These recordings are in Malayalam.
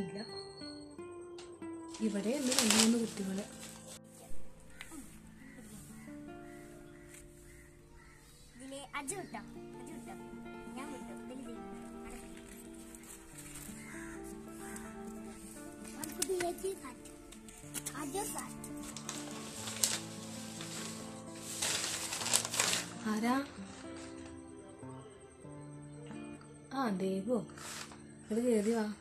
കാണുന്നില്ല ഇവിടെ ഉണ്ട് രണ്ട് മൂന്ന് കുട്ടികൾ ഇതില് അജു വിട്ടോ അജു വിട്ടോ ഞാൻ വിട്ടു ഇതില് നമുക്ക് ബിയേച്ചി സാറ്റ് അജു സാറ്റ് ആരാ ആ ദേവോ ഇത് കയറി വാ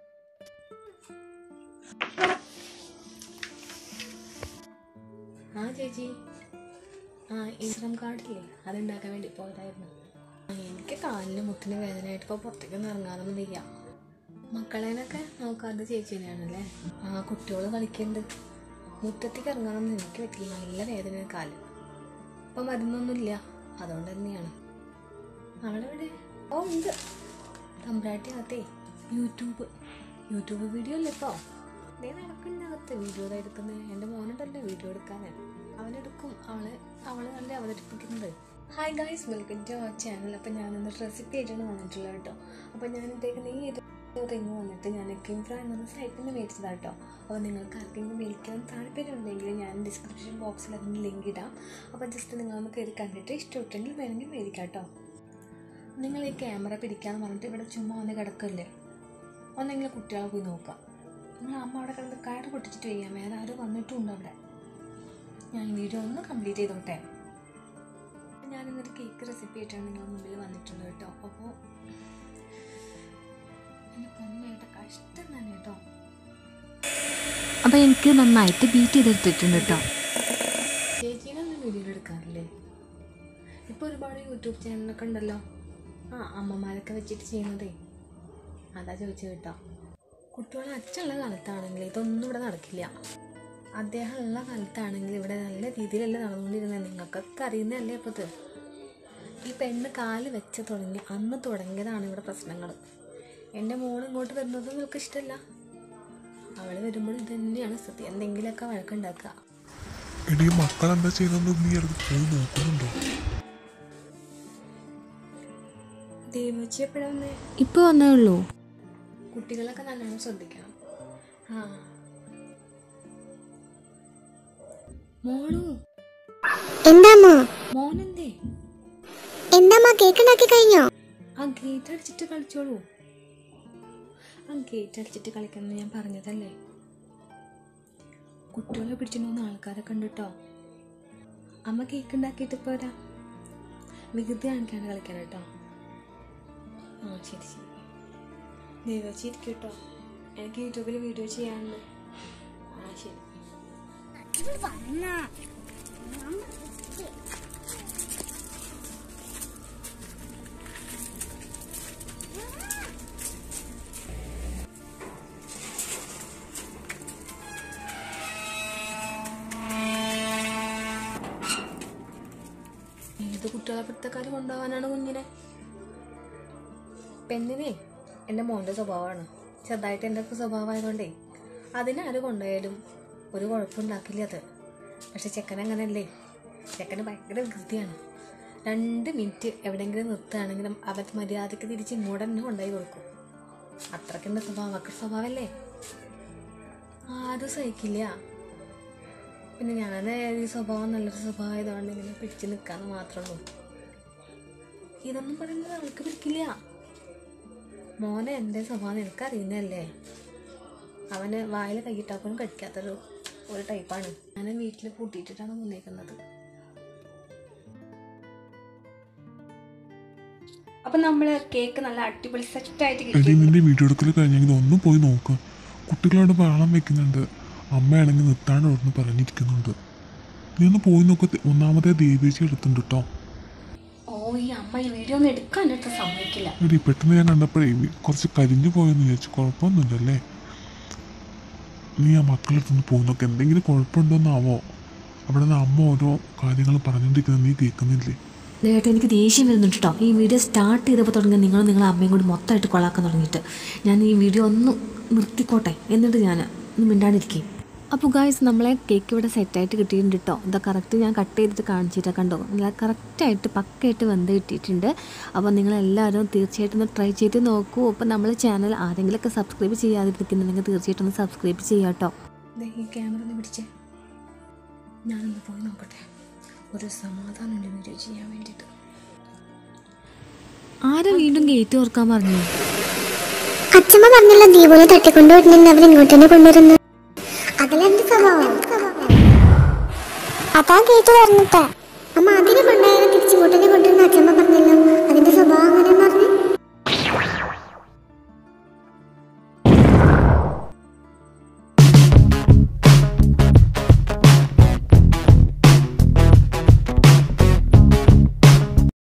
ആ ചേച്ചി ആ ഇൻകം കാർഡില്ലേ അതുണ്ടാക്കാൻ വേണ്ടി പോയതായിരുന്നു ആ, എനിക്ക് കാലിന് മുട്ടിന് വേദനയായിട്ട് ഇപ്പോൾ പുറത്തേക്കൊന്നും ഇറങ്ങാനൊന്നും വയ്യ മക്കളേനൊക്കെ നോക്കാതെ ചേച്ചി തന്നെയാണല്ലേ ആ കുട്ടികൾ കളിക്കുന്നുണ്ട് മുറ്റത്തേക്ക് ഇറങ്ങാനൊന്നും എനിക്ക് പറ്റില്ല നല്ല വേദന കാല് ഇപ്പം മരുന്നൊന്നുമില്ല അതുകൊണ്ട് തന്നെയാണ് അവളെവിടെ ഓ ഉണ്ട് തമ്പ്രാട്ടി അകത്തേ യൂട്യൂബ് യൂട്യൂബ് വീഡിയോ അല്ലേ ഇപ്പോൾ ദേ നടക്കുന്നകത്ത് വീഡിയോ എടുക്കുന്നത് എൻ്റെ മോനുണ്ടല്ലോ വീഡിയോ എടുക്കാൻ അവനെടുക്കും അവളെ അവളെ നല്ല അവതരിപ്പിക്കുന്നത് hi guys welcome to our channel അപ്പോൾ ഞാനൊന്ന് റെസിപ്പി ആയിട്ടാണ് വന്നിട്ടുള്ളത് കേട്ടോ അപ്പോൾ ഞാൻ ഇട്ടേക്കുന്ന ഈ ഒരു റിങ് വന്നിട്ട് ഞാൻ കിംഫ്ര എന്ന സൈറ്റിൽ നിന്ന് മേടിച്ചതാണ് കേട്ടോ അപ്പോൾ നിങ്ങൾക്ക് ആർക്കെങ്കിലും മേടിക്കാൻ താല്പര്യമുണ്ടെങ്കിൽ ഞാൻ ഡിസ്ക്രിപ്ഷൻ ബോക്സിൽ അതിന് ലിങ്ക് ഇടാം അപ്പോൾ ജസ്റ്റ് നിങ്ങളൊന്ന് കയറി കണ്ടിട്ട് ഇഷ്ടപ്പെട്ടെങ്കിൽ വേണമെങ്കിൽ മേടിക്കാം കേട്ടോ നിങ്ങൾ ഈ ക്യാമറ പിടിക്കാന്ന് പറഞ്ഞിട്ട് ഇവിടെ ചുമ്മാ വന്ന് കിടക്കല്ലേ ഒന്നെങ്കിലും കുട്ടികളെ പോയി നോക്കാം നിങ്ങൾ അമ്മ അവിടെ കിടന്ന് കയറ് പൊട്ടിച്ചിട്ട് വയ്യാം വേറെ ആരും വന്നിട്ടുമുണ്ട് അവിടെ ഞാൻ ഈ വീഡിയോ ഒന്ന് കംപ്ലീറ്റ് ചെയ്തോട്ടെ ഞാനിന്നൊരു കേക്ക് റെസിപ്പി ആയിട്ടാണ് നിങ്ങളുടെ മുമ്പിൽ വന്നിട്ടുള്ളത് കേട്ടോ അപ്പോൾ എൻ്റെ പൊന്നേട്ട കഷ്ടം തന്നെ കേട്ടോ അപ്പോൾ എനിക്ക് നന്നായിട്ട് ബീറ്റ് ചെയ്തെടുത്തിട്ടുണ്ട് കേട്ടോ ചേച്ചീനൊന്നും വീഡിയോ എടുക്കാറില്ലേ ഇപ്പോൾ ഒരുപാട് യൂട്യൂബ് ചാനലൊക്കെ ഉണ്ടല്ലോ ആ അമ്മമാരൊക്കെ വെച്ചിട്ട് ചെയ്യുന്നതേ അതാ ചോദിച്ചു കേട്ടോ കുട്ടികളെ അച്ഛനുള്ള കാലത്താണെങ്കിൽ ഇതൊന്നും ഇവിടെ നടക്കില്ല അദ്ദേഹം ഉള്ള കാലത്താണെങ്കിൽ ഇവിടെ നല്ല രീതിയിലല്ല നടന്നുകൊണ്ടിരുന്നത് നിങ്ങൾക്കൊക്കെ അറിയുന്നതല്ലേ അപ്പോൾ ഇത് ഈ പെണ്ണ് കാല് വെച്ച് തുടങ്ങി അന്ന് തുടങ്ങിയതാണ് ഇവിടെ പ്രശ്നങ്ങൾ എൻ്റെ മോൾ ഇങ്ങോട്ട് വരുന്നത് നിങ്ങൾക്ക് ഇഷ്ടമല്ല അവൾ വരുമ്പോൾ ഇത് തന്നെയാണ് സ്ഥിതി എന്തെങ്കിലുമൊക്കെ വഴക്കുണ്ടാക്കുക എടീ മക്കളെന്താ ചെയ്യുന്നത് നീ ഇടയ്ക്ക് പോയി നോക്കുന്നുണ്ടോ ദേവച്ചി എപ്പോഴാ വന്നേ ഇപ്പോൾ വന്നേ ഉള്ളൂ കുട്ടികളൊക്കെ നല്ലോണം ശ്രദ്ധിക്കണം ആ മോളു എന്താമ്മ മോനെന്തേ എന്താമ്മ കേക്ക് ഉണ്ടാക്കി കഴിഞ്ഞോ ആ ഗേറ്റ് അടിച്ചിട്ട് കളിച്ചോളൂ ആ ഗേറ്റ് അടിച്ചിട്ട് കളിക്കണം ഞാൻ പറഞ്ഞതല്ലേ കുട്ടികളെ പിടിച്ചിട്ടുണ്ടെന്ന് ആൾക്കാരൊക്കെ ഉണ്ട് കേട്ടോ അമ്മ കേക്ക് ഉണ്ടാക്കിയിട്ട് പോരാ വികൃതി കാണിക്കാണ്ട് കളിക്കണം കേട്ടോ ആ ശരി ശരി ദൈവച്ചി ഇരിക്കും കേട്ടോ എനിക്ക് യൂട്യൂബിൽ വീഡിയോ ചെയ്യാനുണ്ട് ആ ശരി ഏത് കുട്ടികളെ പിടുത്തക്കാർ കൊണ്ടുപോകാനാണ് കുഞ്ഞിനെ പെണ്ണിനെ എൻ്റെ മോൻ്റെ സ്വഭാവമാണ് ചെറുതായിട്ട് എൻ്റെ ഒക്കെ സ്വഭാവമായതുകൊണ്ടേ അതിനാര് കൊണ്ടുപോയാലും ഒരു കുഴപ്പമുണ്ടാക്കില്ല അത് പക്ഷെ ചെക്കൻ അങ്ങനെയല്ലേ ചെക്കന് ഭയങ്കര വികൃതിയാണ് രണ്ട് മിനിറ്റ് എവിടെയെങ്കിലും നിർത്തുകയാണെങ്കിലും അവൻ മര്യാദയ്ക്ക് തിരിച്ച് ഇങ്ങോട്ട് തന്നെ കൊണ്ടുപോയി കൊടുക്കും അത്രയ്ക്കെൻ്റെ സ്വഭാവം അവർക്ക് സ്വഭാവമല്ലേ ആരും സഹിക്കില്ല പിന്നെ ഞാൻ ഈ സ്വഭാവം നല്ലൊരു സ്വഭാവം ആയതുകൊണ്ട് ഇങ്ങനെ പിടിച്ച് നിൽക്കാന്ന് മാത്രമേ ഉള്ളൂ ഇതൊന്നും പറയുന്നത് അവൾക്ക് പിടിക്കില്ല മോനെ എൻ്റെ സ്വഭാവം നിനക്കറിയുന്നതല്ലേ അവന് വായിൽ കൈയിട്ടാപ്പോലും കഴിക്കാത്തൊരു ഒരു ടൈപ്പാണ് ഞാൻ വീട്ടിൽ പൂട്ടിയിട്ടിട്ടാണ് വന്നേക്കുന്നത് അപ്പൊ നമ്മള് കേക്ക് നല്ല അടിപൊളി സെറ്റായിട്ട് എടീ കിട്ടി നിന്റെ വീഡിയോ എടുക്കൽ കഴിഞ്ഞെങ്കിൽ ഒന്ന് പോയി നോക്ക് കുട്ടികളോട് ബഹളം വെക്കുന്നുണ്ട് അമ്മയാണെങ്കിൽ നിർത്താണ്ട് അവിടുന്ന് പറഞ്ഞിരിക്കുന്നുണ്ട് നീ ഒന്ന് പോയി നോക്ക് ഒന്നാമതേ ദേവേച്ചി എടുത്തുണ്ട് കേട്ടോ ഓ ഈ അമ്മ ഈ വീഡിയോ ഒന്നും എടുക്കാൻ എൻ്റെ അടുത്ത് സമ്മതിക്കില്ല എടീ പെട്ടെന്ന് ഞാൻ കണ്ടപ്പോഴേ വി- കുറച്ച് കരിഞ്ഞു പോയെന്ന് വിചാരിച്ചു കുഴപ്പമൊന്നുമില്ലല്ലേ നീ ആ മക്കളടുത്തൊന്ന് പോയി നോക്ക് എന്തെങ്കിലും കുഴപ്പമുണ്ടോന്നാവോ അവിടെ നിന്ന് അമ്മ ഓരോ കാര്യങ്ങൾ പറഞ്ഞുകൊണ്ടിരിക്കുന്നത് നീ കേൾക്കുന്നില്ലേ നേരത്തെ എനിക്ക് ദേഷ്യം വരുന്നുണ്ട് കേട്ടോ ഈ വീഡിയോ സ്റ്റാർട്ട് ചെയ്തപ്പോൾ തുടങ്ങി നിങ്ങൾ നിങ്ങളെ അമ്മയും കൂടി മൊത്തമായിട്ട് കൊളാക്കാൻ തുടങ്ങിയിട്ട് ഞാൻ ഈ വീഡിയോ ഒന്ന് നിർത്തിക്കോട്ടെ എന്നിട്ട് ഞാൻ ഒന്ന് മിണ്ടാണ്ടിരിക്കും അപ്പോൾ ഗായ്സ് നമ്മളെ കേക്ക് ഇവിടെ സെറ്റായിട്ട് കിട്ടിയിട്ടുണ്ട് കേട്ടോ ഇതാ കറക്റ്റ് ഞാൻ കട്ട് ചെയ്തിട്ട് കാണിച്ചിട്ട് കണ്ടോ നല്ല കറക്റ്റായിട്ട് പക്കയായിട്ട് വെന്ത് കിട്ടിയിട്ടുണ്ട് അപ്പോൾ നിങ്ങളെല്ലാവരും തീർച്ചയായിട്ടും ഒന്ന് ട്രൈ ചെയ്ത് നോക്കൂ അപ്പോൾ നമ്മൾ ചാനൽ ആരെങ്കിലുമൊക്കെ സബ്സ്ക്രൈബ് ചെയ്യാതിരിക്കുന്നുണ്ടെങ്കിൽ തീർച്ചയായിട്ടും ഒന്ന് സബ്സ്ക്രൈബ് ചെയ്യാം കേട്ടോ ദേ ഈ ക്യാമറ ഒന്ന് പിടിച്ചേ ഞാനൊന്ന് പോയി നോക്കട്ടെ ഒരു സമാധാനമുണ്ട് വീഡിയോ ചെയ്യാൻ വേണ്ടിയിട്ട് ആരാ വീണ്ടും ഗേറ്റ് ഓർക്കാൻ പറഞ്ഞു അച്ഛമ്മ പറഞ്ഞല്ലോ ദീപുനെ തട്ടിക്കൊണ്ടു വിടുന്നെന്ന് അവർ ഇങ്ങോട്ട് തന്നെ കൊണ്ടുവരുന്നു അതിലെന്ത് സ്വഭാവം അതാ കേട്ട് പറഞ്ഞിട്ട് അമ്മ അതിനെ കൊണ്ടായാലും തിരിച്ചിങ്ങോട്ട് തന്നെ കൊണ്ടുവരുന്ന അച്ഛമ്മ പറഞ്ഞല്ലോ